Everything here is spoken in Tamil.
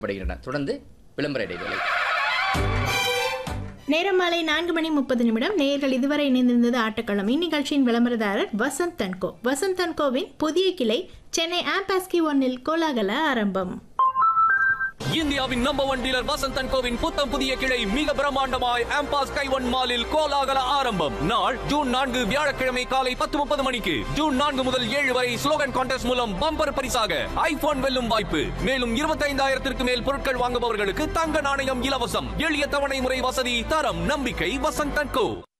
படுகின்றன தொடர்ந்து விளம்பர இடைவேளை நேரம் மாலை நான்கு மணி முப்பது நிமிடம் நேயர்கள் இதுவரை இணைந்திருந்தது ஆட்டக்களம் இந்நிகழ்ச்சியின் விளம்பரதாரர் வசந்த் தன்கோ வசந்த் தன்கோவின் புதிய கிளை சென்னை ஆம்பாஸ்கி ஒன்னில் கோலாகல ஆரம்பம் இந்தியாவின் number one dealer Vasanth and கோவின் புத்தம் புதிய கிளை மிக பிரம்மாண்டமாய் ஆம்பாஸ் கைவன் மாலில் கோலாகல ஆரம்பம் நாள் ஜூன் நான்கு வியாழக்கிழமை காலை பத்து முப்பது மணிக்கு ஜூன் நான்கு முதல் ஏழு வரை ஸ்லோகன் கான்டெஸ்ட் மூலம் பம்பர் பரிசாக ஐபோன் வெல்லும் வாய்ப்பு மேலும் இருபத்தைந்தாயிரத்திற்கு மேல் பொருட்கள் வாங்குபவர்களுக்கு தங்க நாணயம் இலவசம் எளிய தவணை முறை வசதி தரம் நம்பிக்கை வசந்த் அண்ட் கோ